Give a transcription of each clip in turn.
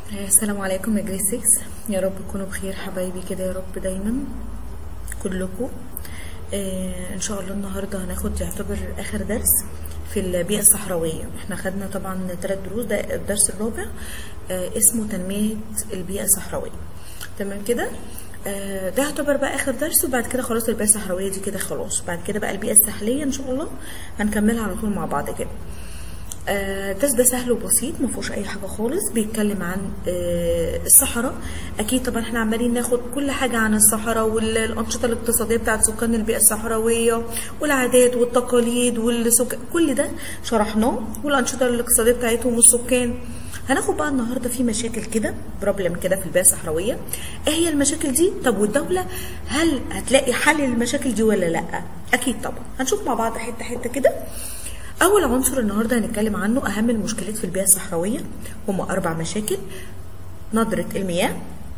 السلام عليكم يا جريد 6 يا رب تكونوا بخير حبايبي كده يا رب دايما كلكم آه ان شاء الله النهارده هناخد يعتبر اخر درس في البيئه الصحراويه احنا خدنا طبعا ثلاث دروس ده الدرس الرابع آه اسمه تنميه البيئه الصحراويه تمام كده آه ده يعتبر بقى اخر درس وبعد كده خلاص البيئه الصحراويه دي كده خلاص بعد كده بقى البيئه الساحليه ان شاء الله هنكملها على طول مع بعض كده الدرس ده سهل وبسيط ما فيهوش اي حاجه خالص بيتكلم عن الصحراء اكيد طبعا احنا عمالين ناخد كل حاجه عن الصحراء والانشطه الاقتصاديه بتاعت سكان البيئه الصحراويه والعادات والتقاليد والسك... كل ده شرحناه والانشطه الاقتصاديه بتاعتهم والسكان هناخد بقى النهارده في مشاكل كده بروبلم كده في البيئه الصحراويه ايه هي المشاكل دي طب والدوله هل هتلاقي حل للمشاكل دي ولا لا اكيد طبعا هنشوف مع بعض حته حته كده أول عنصر النهاردة هنتكلم عنه أهم المشكلات في البيئة الصحراوية هما أربع مشاكل ندرة المياه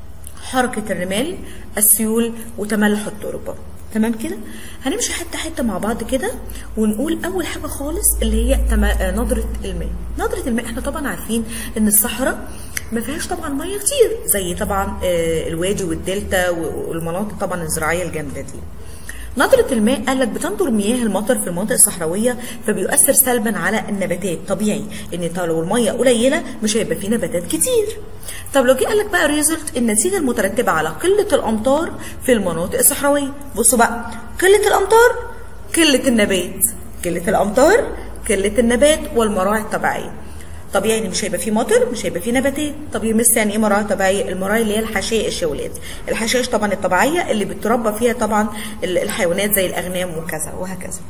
حركة الرمال السيول وتملح التربة تمام كده هنمشي حته حته مع بعض كده ونقول اول حاجه خالص اللي هي تم... نضره الماء نضره الماء احنا طبعا عارفين ان الصحراء ما فيهاش طبعا ميه كتير زي طبعا الوادي والدلتا والمناطق طبعا الزراعيه الجامده دي نضرة الماء قال لك بتنضر مياه المطر في المناطق الصحراوية فبيؤثر سلبا على النباتات طبيعي ان لو المية قليلة مش هيبقى فيه نباتات كتير طب لو جه قال لك بقى ريزلت النتيجة المترتبة على قلة الأمطار في المناطق الصحراوية بصوا بقى قلة الأمطار قلة النبات قلة الأمطار قلة النبات والمراعي الطبيعية طبيعي ان مش هيبقى فيه مطر مش هيبقى فيه نباتات طب يمس يعني ايه مراعي طبيعيه المراعي اللي هي الحشائش يا ولاد الحشائش طبعا الطبيعيه اللي بتربى فيها طبعا الحيوانات زي الاغنام وكذا وهكذا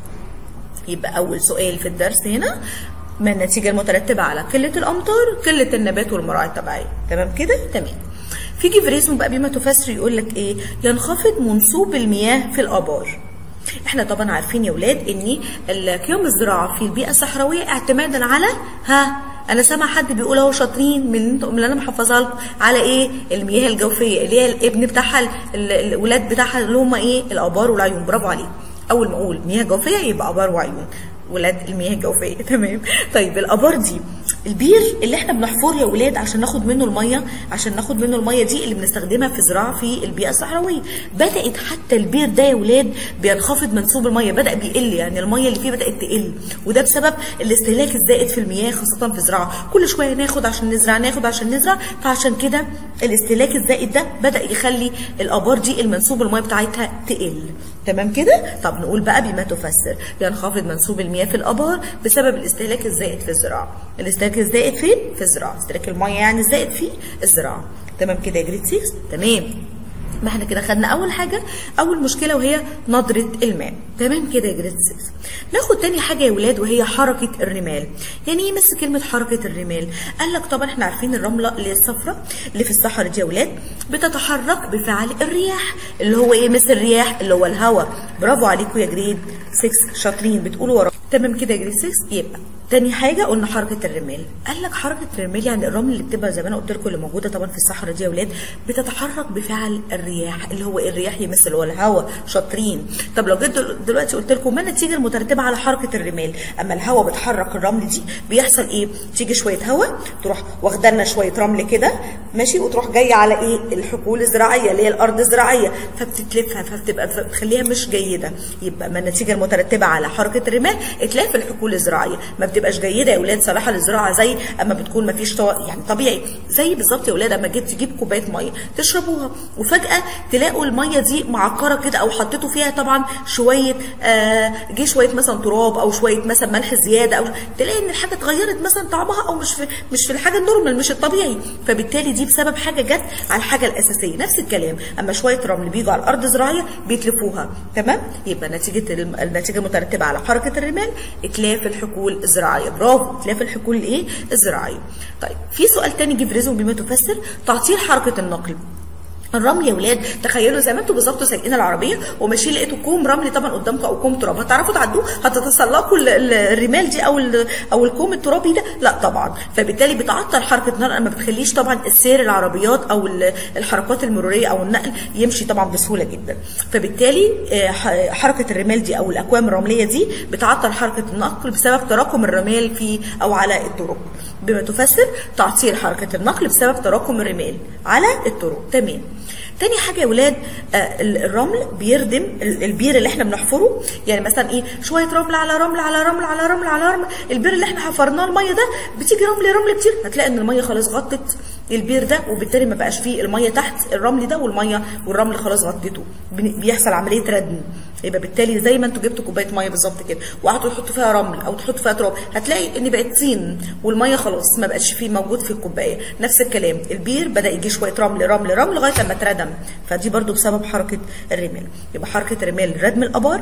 يبقى اول سؤال في الدرس هنا ما النتيجه المترتبه على قله الامطار قله النبات والمراعي الطبيعيه تمام كده تمام في جيفريزم بقى بما تفسر يقول لك ايه ينخفض منسوب المياه في الابار احنا طبعا عارفين يا ولاد ان قيام الزراعه في البيئه الصحراويه اعتمادا على ها انا سامع حد بيقول اهو شاطرين من من اللي انا محفظها لكم على ايه المياه الجوفيه اللي هي الابن بتاعها الاولاد بتاعها اللي هم ايه الابار والعيون برافو عليك اول ما اقول مياه جوفيه يبقى ابار وعيون ولاد المياه الجوفيه تمام طيب الابار دي البير اللي احنا بنحفره يا ولاد عشان ناخد منه الميه عشان ناخد منه الميه دي اللي بنستخدمها في زراعه في البيئه الصحراويه بدات حتى البير ده يا ولاد بينخفض منسوب الميه بدا بيقل يعني الميه اللي فيه بدات تقل وده بسبب الاستهلاك الزائد في المياه خاصه في الزراعه كل شويه ناخد عشان نزرع ناخد عشان نزرع فعشان كده الاستهلاك الزائد ده بدا يخلي الابار دي المنسوب الميه بتاعتها تقل تمام كده طب نقول بقى بما تفسر ينخفض منسوب المياه في الابار بسبب الاستهلاك الزائد في الزراعه الاستهلاك الزائد فين في الزراعه استهلاك الميه يعني الزائد في الزراعه تمام كده يا جريد 6 تمام ما احنا كده خدنا اول حاجه اول مشكله وهي نضره الماء تمام كده يا جريد 6 ناخد تاني حاجه يا ولاد وهي حركه الرمال يعني ايه بس كلمه حركه الرمال قال لك طبعا احنا عارفين الرمله اللي هي الصفراء اللي في الصحراء دي يا ولاد بتتحرك بفعل الرياح اللي هو ايه مثل الرياح اللي هو الهواء برافو عليكم يا جريد 6 شاطرين بتقولوا ورا تمام كده يا جريد 6 يبقى تاني حاجه قلنا حركه الرمال قال لك حركه الرمال يعني الرمل اللي بتبقى زي ما انا قلت لكم اللي موجوده طبعا في الصحراء دي يا ولاد بتتحرك بفعل الرياح اللي هو الرياح يمثل هو الهواء شاطرين طب لو جيت دلوقتي قلت لكم ما النتيجه المترتبه على حركه الرمال اما الهواء بتحرك الرمل دي بيحصل ايه تيجي شويه هواء تروح واخده لنا شويه رمل كده ماشي وتروح جايه على ايه الحقول الزراعيه اللي هي الارض الزراعيه فبتتلفها فبتبقى بتخليها مش جيده يبقى ما النتيجه المترتبه على حركه الرمال اتلاف الحقول الزراعيه ما بتبقاش جيده يا اولاد صالحه للزراعه زي اما بتكون ما فيش يعني طبيعي زي بالظبط يا اولاد اما جيت تجيب كوبايه ميه تشربوها وفجاه تلاقوا الميه دي معكره كده او حطيتوا فيها طبعا شويه آه جه شويه مثلا تراب او شويه مثلا ملح زياده او تلاقي ان الحاجه اتغيرت مثلا طعمها او مش في مش في الحاجه النورمال مش الطبيعي فبالتالي دي بسبب حاجه جت على الحاجه الاساسيه نفس الكلام اما شويه رمل بيجوا على الارض الزراعيه بيتلفوها تمام يبقى نتيجه النتيجه المترتبه على حركه الرمال اتلاف الحقول الزراعيه برافو اتلاف الحقول الايه الزراعيه طيب في سؤال تاني جه في رزق بما تفسر تعطيل حركه النقل الرمل يا ولاد تخيلوا زي ما انتوا بالظبط سايقين العربيه وماشيين لقيتوا كوم رمل طبعا قدامكم او كوم تراب هتعرفوا تعدوه هتتسلقوا ال- ال- الرمال دي او ال- او الكوم الترابي ده لا طبعا فبالتالي بتعطل حركه النقل ما بتخليش طبعا السير العربيات او ال- الحركات المروريه او النقل يمشي طبعا بسهوله جدا فبالتالي آه، ح- حركه الرمال دي او الاكوام الرمليه دي بتعطل حركه النقل بسبب تراكم الرمال في او على الطرق بما تفسر تعطيل حركه النقل بسبب تراكم الرمال على الطرق تمام تاني حاجه يا ولاد آه، ال- الرمل بيردم ال- البير اللي احنا بنحفره يعني مثلا ايه شويه رمل على رمل على رمل على رمل على رمل البير اللي احنا حفرناه الميه ده بتيجي رمل رمل كتير هتلاقي ان الميه خلاص غطت البير ده وبالتالي ما بقاش فيه الميه تحت الرمل ده والميه والرمل خلاص غطته بن- بيحصل عمليه ردم يبقى بالتالي زي ما انتوا جبتوا كوبايه ميه بالظبط كده وقعدتوا تحطوا فيها رمل او تحطوا فيها تراب هتلاقي ان بقت طين والميه خلاص ما بقاش فيه موجود في الكوبايه نفس الكلام البير بدا يجي شويه رمل رمل رمل لغايه لما اتردم فدي برضو بسبب حركه الرمال يبقى حركه الرمال ردم الابار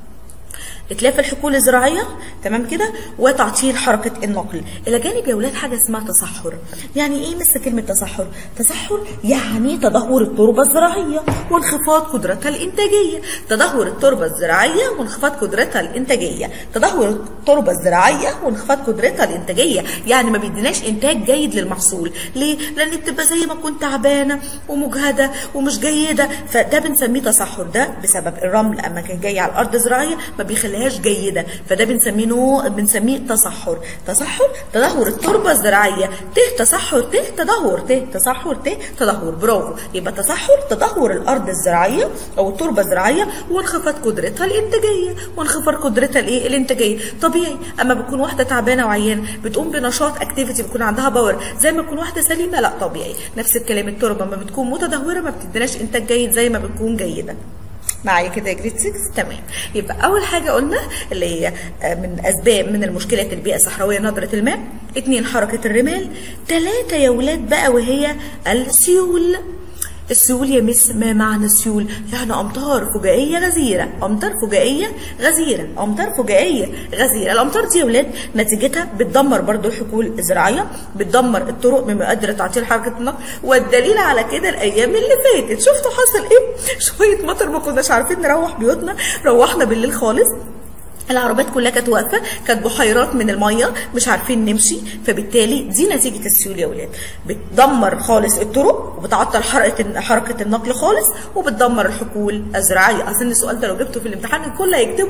اتلاف الحقول الزراعيه تمام كده وتعطيل حركه النقل الى جانب يا اولاد حاجه اسمها تصحر يعني ايه مثل كلمه تصحر تصحر يعني تدهور التربه الزراعيه وانخفاض قدرتها الانتاجيه تدهور التربه الزراعيه وانخفاض قدرتها الانتاجيه تدهور التربه الزراعيه وانخفاض قدرتها الانتاجيه يعني ما بيديناش انتاج جيد للمحصول ليه لان بتبقى زي ما كنت تعبانه ومجهده ومش جيده فده بنسميه تصحر ده بسبب الرمل اما كان جاي على الارض الزراعيه ما بيخليهاش جيده فده بنسميه نوع- بنسميه تصحر تصحر تدهور التربه الزراعيه ت تصحر ت تدهور ت تصحر ت تدهور برافو يبقى تصحر تدهور الارض الزراعيه او التربه الزراعيه وانخفاض قدرتها الانتاجيه وانخفاض قدرتها الايه الانتاجيه طبيعي اما بتكون واحده تعبانه وعيانه بتقوم بنشاط اكتيفيتي بيكون عندها باور زي ما تكون واحده سليمه لا طبيعي نفس الكلام التربه ما بتكون متدهوره ما بتديناش انتاج جيد زي ما بتكون جيده معايا كده يا جريد 6 تمام يبقى اول حاجه قلنا اللي هي آه، من اسباب من المشكلات البيئه الصحراويه نضره الماء اتنين حركه الرمال تلاته يا ولاد بقى وهي السيول السيول يا مس ما معنى السيول يعني امطار فجائيه غزيره امطار فجائيه غزيره امطار فجائيه غزيره الامطار دي يا ولاد نتيجتها بتدمر برضو الحقول الزراعيه بتدمر الطرق مما يؤدي لتعطيل حركه النقل والدليل على كده الايام اللي فاتت شفتوا حصل ايه شويه مطر ما كناش عارفين نروح بيوتنا روحنا بالليل خالص العربيات كلها كانت واقفه كانت بحيرات من الميه مش عارفين نمشي فبالتالي دي نتيجه السيول يا ولاد بتدمر خالص الطرق وبتعطل حركه حركه النقل خالص وبتدمر الحقول الزراعيه اظن السؤال ده لو جبته في الامتحان الكل هيكتبه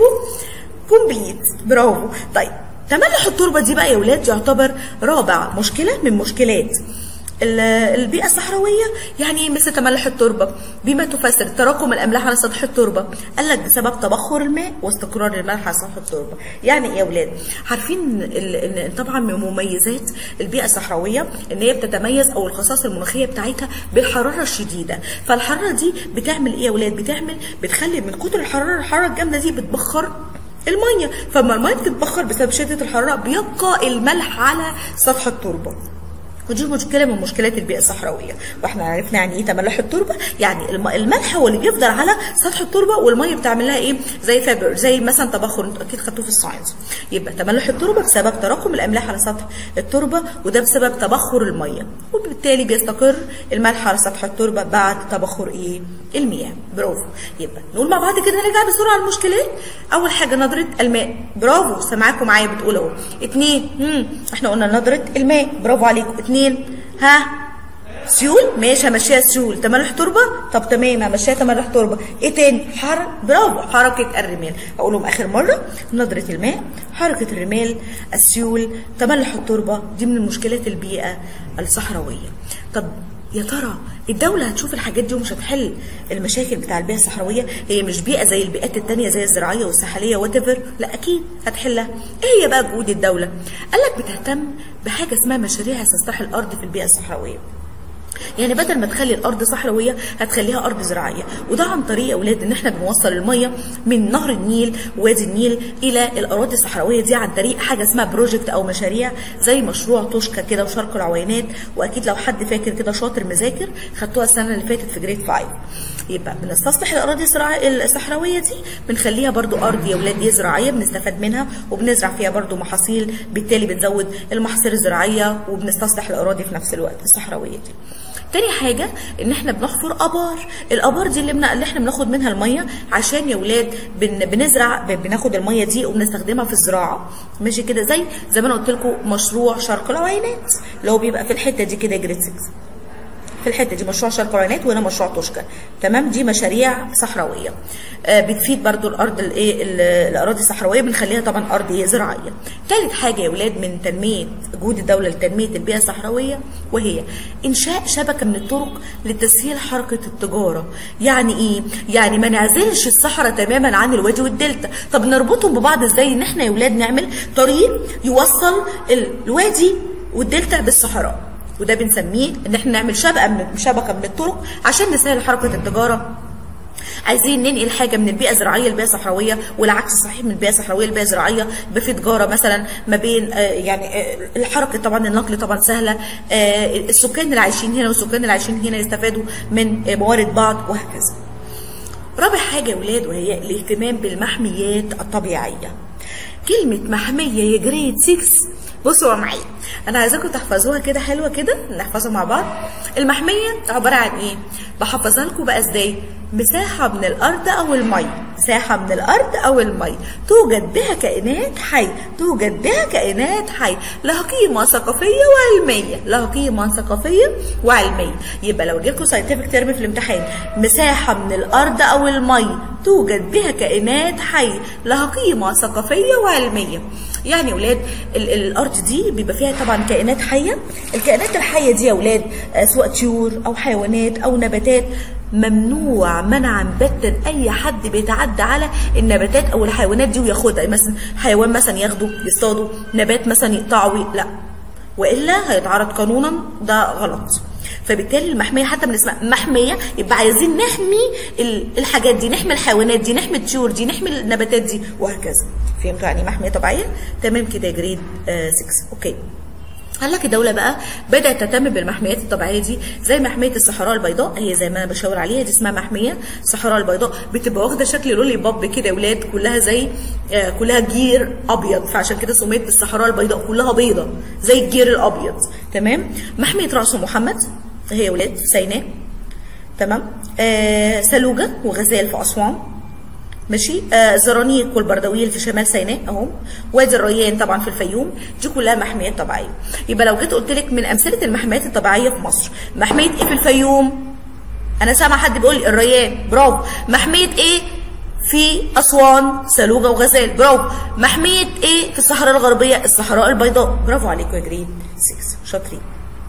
كومبليت برافو طيب تملح التربه دي بقى يا ولاد يعتبر رابع مشكله من مشكلات ال- البيئة الصحراوية يعني إيه مثل تملح التربة بما تفسر تراكم الأملاح على سطح التربة قال لك بسبب تبخر الماء واستقرار الملح على سطح التربة يعني إيه يا أولاد عارفين ال- إن طبعا من مميزات البيئة الصحراوية إن هي بتتميز أو الخصائص المناخية بتاعتها بالحرارة الشديدة فالحرارة دي بتعمل إيه يا أولاد بتعمل بتخلي من كتر الحرارة الحرارة الجامدة دي بتبخر المية فلما المية بتتبخر بسبب شدة الحرارة بيبقى الملح على سطح التربة ودي مشكله من مشكلات البيئه الصحراويه واحنا عرفنا يعني ايه تملح التربه يعني الم- الملح هو اللي بيفضل على سطح التربه والميه بتعمل لها ايه زي فابر زي مثلا تبخر انتوا اكيد خدتوه في الساينس يبقى تملح التربه بسبب تراكم الاملاح على سطح التربه وده بسبب تبخر الميه وبالتالي بيستقر الملح على سطح التربه بعد تبخر ايه المياه برافو يبقى نقول مع بعض كده نرجع بسرعه على المشكلات اول حاجه نضره الماء برافو سامعاكم معايا بتقول اهو اتنين مم. احنا قلنا نضره الماء برافو عليكم اتنين ها سيول ماشي همشيها سيول تملح تربه طب تمام همشيها تملح تربه ايه تاني حر برافو حركه الرمال اقولهم اخر مره نضره الماء حركه الرمال السيول تملح التربه دي من مشكلات البيئه الصحراويه طب يا ترى الدولة هتشوف الحاجات دي ومش هتحل المشاكل بتاع البيئة الصحراوية هي مش بيئة زي البيئات التانية زي الزراعية والساحلية واتيفر لا أكيد هتحلها إيه هي بقى جهود الدولة؟ قال لك بتهتم بحاجة اسمها مشاريع استصلاح الأرض في البيئة الصحراوية يعني بدل ما تخلي الارض صحراويه هتخليها ارض زراعيه وده عن طريق يا اولاد ان احنا بنوصل الميه من نهر النيل وادي النيل الى الاراضي الصحراويه دي عن طريق حاجه اسمها بروجكت او مشاريع زي مشروع توشكا كده وشرق العوينات واكيد لو حد فاكر كده شاطر مذاكر خدتوها السنه اللي فاتت في جريد 5 يبقى بنستصلح الاراضي الزراع- الصحراويه دي بنخليها برضو ارض يا اولاد دي زراعيه بنستفاد منها وبنزرع فيها برضو محاصيل بالتالي بنزود المحاصيل الزراعيه وبنستصلح الاراضي في نفس الوقت الصحراويه دي تاني حاجة ان احنا بنحفر ابار الابار دي اللي, بنا... اللي احنا بناخد منها المية عشان يا ولاد بن... بنزرع ب... بناخد المية دي وبنستخدمها في الزراعة ماشي كده زي زي ما انا قلت لكم مشروع شرق العوينات اللي هو بيبقى في الحتة دي كده جريد 6 في الحته دي مشروع شرق العينات وهنا مشروع توشكا تمام دي مشاريع صحراويه آه بتفيد برضو الارض الايه الاراضي الصحراويه بنخليها طبعا ارض ايه زراعيه ثالث حاجه يا ولاد من تنميه جهود الدوله لتنميه البيئه الصحراويه وهي انشاء شبكه من الطرق لتسهيل حركه التجاره يعني ايه يعني ما نعزلش الصحراء تماما عن الوادي والدلتا طب نربطهم ببعض ازاي ان احنا يا ولاد نعمل طريق يوصل الوادي والدلتا بالصحراء وده بنسميه ان احنا نعمل شبكه من شبكه من الطرق عشان نسهل حركه التجاره عايزين ننقل حاجه من البيئه الزراعيه للبيئه الصحراويه والعكس صحيح من البيئه الصحراويه للبيئه الزراعيه يبقى في تجاره مثلا ما بين آه يعني آه الحركه طبعا النقل طبعا سهله آه السكان اللي عايشين هنا والسكان اللي عايشين هنا يستفادوا من موارد بعض وهكذا. رابع حاجه يا ولاد وهي الاهتمام بالمحميات الطبيعيه. كلمه محميه يا جريد 6 بصوا معايا انا عايزاكم تحفظوها كده حلوه كده نحفظها مع بعض المحميه عباره عن ايه بحفظها لكم بقى ازاي مساحه من الارض او المي مساحه من الارض او المي توجد بها كائنات حيه توجد بها كائنات حيه لها قيمه ثقافيه وعلميه لها قيمه ثقافيه وعلميه يبقى لو جالكم ساينتفك ترم في الامتحان مساحه من الارض او المي توجد بها كائنات حيه لها قيمه ثقافيه وعلميه يعني يا ولاد الارض دي بيبقى فيها طبعا كائنات حيه الكائنات الحيه دي يا ولاد سواء طيور او حيوانات او نباتات ممنوع منعا باتا اي حد بيتعدى على النباتات او الحيوانات دي وياخدها مثلا حيوان مثلا ياخده يصطاده نبات مثلا يقطعه لا والا هيتعرض قانونا ده غلط فبالتالي المحميه حتى من اسمها محميه يبقى عايزين نحمي الحاجات دي نحمي الحيوانات دي نحمي الطيور دي نحمي النباتات دي وهكذا فهمتوا يعني محميه طبيعيه تمام كده جريد 6 اوكي قال لك الدوله بقى بدات تهتم بالمحميات الطبيعيه دي زي محميه الصحراء البيضاء هي زي ما انا بشاور عليها دي اسمها محميه الصحراء البيضاء بتبقى واخده شكل لولي باب كده يا ولاد كلها زي آه كلها جير ابيض فعشان كده سميت بالصحراء البيضاء كلها بيضه زي الجير الابيض تمام محميه راس محمد هي يا ولاد في سيناء تمام آه سلوجه وغزال في اسوان ماشي آه زرانيق والبردويل في شمال سيناء اهو وادي الريان طبعا في الفيوم دي كلها محميات طبيعيه يبقى لو جيت قلت لك من امثله المحميات الطبيعيه في مصر محميه ايه في الفيوم انا سامع حد بيقول لي الريان برافو محميه ايه في اسوان سلوجه وغزال برافو محميه ايه في الصحراء الغربيه الصحراء البيضاء برافو عليكم يا جريد 6 شاطرين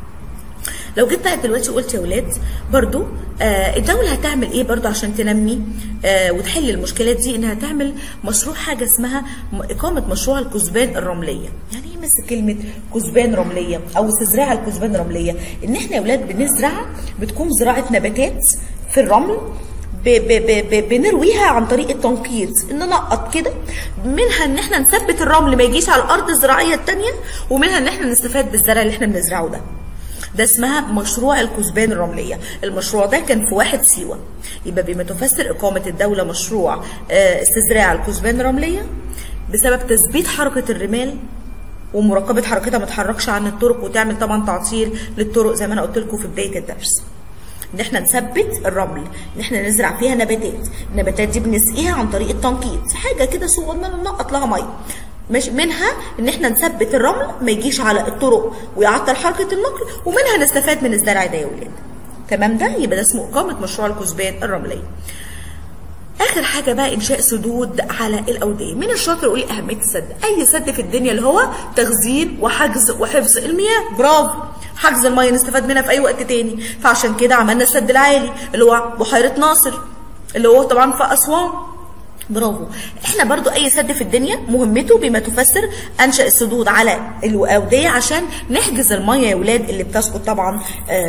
لو جيت بقى دلوقتي قلت يا ولاد برضو آه الدولة هتعمل ايه برضو عشان تنمي آه وتحل المشكلات دي انها تعمل مشروع حاجة اسمها اقامة مشروع الكثبان الرملية يعني ايه مثل كلمة كثبان رملية او استزراع الكثبان الرملية ان احنا يا ولاد بنزرع بتكون زراعة نباتات في الرمل ب ب ب ب بنرويها عن طريق التنقيط ان نقط كده منها ان احنا نثبت الرمل ما يجيش على الارض الزراعيه الثانيه ومنها ان احنا نستفاد بالزرع اللي احنا بنزرعه ده ده اسمها مشروع الكثبان الرمليه المشروع ده كان في واحد سيوه يبقى بما تفسر اقامه الدوله مشروع استزراع الكثبان الرمليه بسبب تثبيت حركه الرمال ومراقبه حركتها ما تتحركش عن الطرق وتعمل طبعا تعطيل للطرق زي ما انا قلت لكم في بدايه الدرس ان احنا نثبت الرمل ان احنا نزرع فيها نباتات النباتات دي بنسقيها عن طريق التنقيط حاجه كده صغننه ننقط لها ميه مش منها ان احنا نثبت الرمل ما يجيش على الطرق ويعطل حركه النقل ومنها نستفاد من الزرع ده يا ولاد تمام ده يبقى ده اسمه اقامه مشروع الكثبان الرمليه اخر حاجه بقى انشاء سدود على الاوديه مين الشاطر يقول لي اهميه السد اي سد في الدنيا اللي هو تخزين وحجز وحفظ المياه برافو حجز المياه نستفاد منها في اي وقت تاني فعشان كده عملنا السد العالي اللي هو بحيره ناصر اللي هو طبعا في اسوان برافو احنا برضو اي سد في الدنيا مهمته بما تفسر انشا السدود على الاوديه عشان نحجز الميه يا ولاد اللي بتسقط طبعا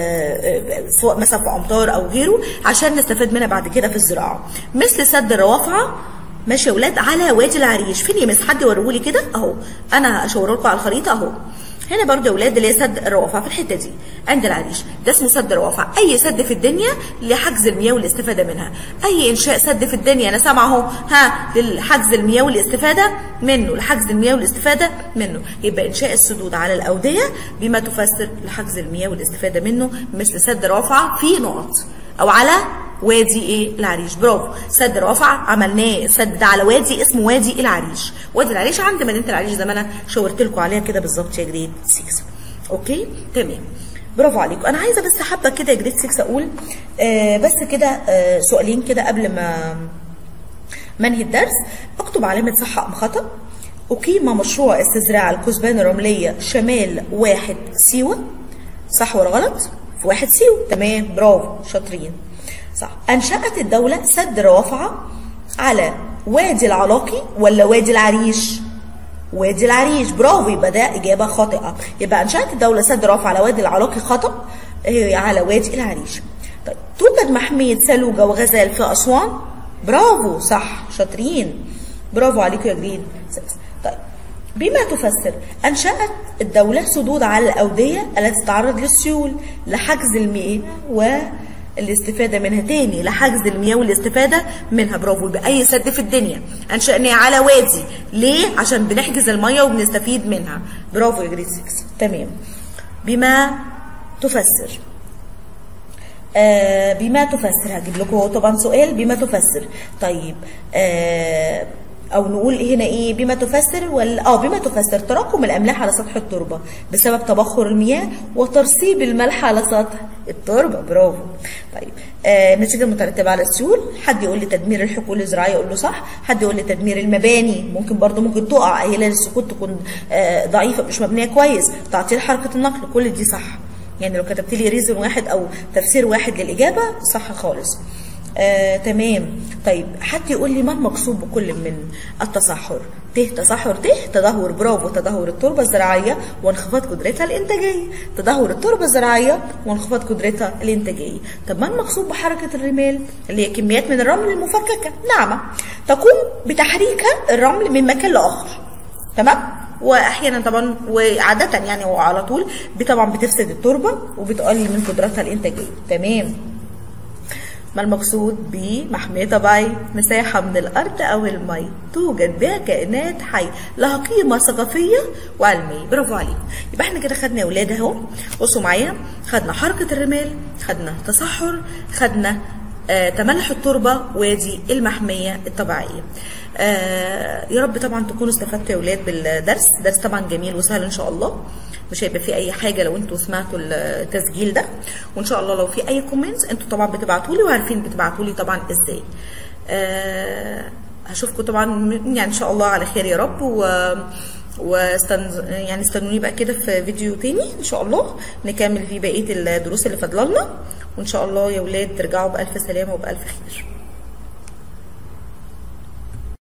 سواء مثلا في امطار او غيره عشان نستفاد منها بعد كده في الزراعه مثل سد الروافعه ماشي يا ولاد على وادي العريش فين يا مس حد يوريهولي كده اهو انا اشاور لكم على الخريطه اهو هنا برضو يا ولاد اللي هي سد الروافع في الحته دي عند العريش ده اسمه سد الروافع اي سد في الدنيا لحجز المياه والاستفاده منها اي انشاء سد في الدنيا انا سامعه اهو ها لحجز المياه والاستفاده منه لحجز المياه والاستفاده منه يبقى انشاء السدود على الاوديه بما تفسر لحجز المياه والاستفاده منه مثل سد رافع في نقط او على وادي ايه العريش برافو سد رافع عملناه السد ده على وادي اسمه وادي العريش وادي العريش عند مدينه العريش زي ما انا شاورت لكم عليها كده بالظبط يا جريد 6 اوكي تمام برافو عليكم انا عايزه بس حابه كده يا جريد 6 اقول آه بس كده آه سؤالين كده قبل ما منهي الدرس اكتب علامه صح ام خطا اقيم مشروع استزراع الكثبان الرمليه شمال واحد سيوه صح ولا غلط في واحد سيوه تمام برافو شاطرين صح أنشأت الدولة سد رافعة على وادي العلاقي ولا وادي العريش؟ وادي العريش برافو يبقى ده إجابة خاطئة يبقى أنشأت الدولة سد رافع على وادي العلاقي خطأ على وادي العريش طيب توجد محمية سلوجة وغزال في أسوان برافو صح شاطرين برافو عليكم يا جرين طيب بما تفسر أنشأت الدولة سدود على الأودية التي تتعرض للسيول لحجز المياه و الاستفادة منها تاني لحجز المياه والاستفادة منها برافو يبقى أي سد في الدنيا أنشأناه على وادي ليه؟ عشان بنحجز المياه وبنستفيد منها برافو يا جريد 6 تمام بما تفسر آه بما تفسر هجيب لكم طبعا سؤال بما تفسر طيب آه او نقول هنا ايه بما تفسر ولا اه بما تفسر تراكم الاملاح على سطح التربه بسبب تبخر المياه وترسيب الملح على سطح التربه برافو طيب آه النتيجه المترتبه على السيول حد يقول لي تدمير الحقول الزراعيه اقول له صح حد يقول لي تدمير المباني ممكن برضو ممكن تقع هي للسقوط تكون آه ضعيفه مش مبنيه كويس تعطيل حركه النقل كل دي صح يعني لو كتبت لي ريزن واحد او تفسير واحد للاجابه صح خالص آه، تمام طيب حد يقول لي ما المقصود بكل من التصحر ت تصحر ت تدهور برافو تدهور التربه الزراعيه وانخفاض قدرتها الانتاجيه تدهور التربه الزراعيه وانخفاض قدرتها الانتاجيه طب ما المقصود بحركه الرمال اللي هي كميات من الرمل المفككه ناعمه تقوم بتحريك الرمل من مكان لاخر تمام واحيانا طبعا وعاده يعني وعلى طول طبعا بتفسد التربه وبتقلل من قدرتها الانتاجيه تمام ما المقصود بمحمية طبيعية مساحة من الأرض أو المي توجد بها كائنات حية لها قيمة ثقافية وعلمية برافو عليكم يبقى احنا كده خدنا يا ولاد اهو بصوا معايا خدنا حركة الرمال خدنا تصحر خدنا آه تملح التربة وادي المحمية الطبيعية آه يا رب طبعا تكونوا استفدتوا يا ولاد بالدرس درس طبعا جميل وسهل ان شاء الله مش هيبقى فيه اي حاجه لو انتوا سمعتوا التسجيل ده وان شاء الله لو في اي كومنتس انتوا طبعا بتبعتوا لي وعارفين بتبعتوا لي طبعا ازاي آه هشوفكم طبعا يعني ان شاء الله على خير يا رب و واستن يعني استنوني بقى كده في فيديو تاني ان شاء الله نكمل فيه بقيه الدروس اللي فاضله لنا وان شاء الله يا ولاد ترجعوا بالف سلامه وبالف خير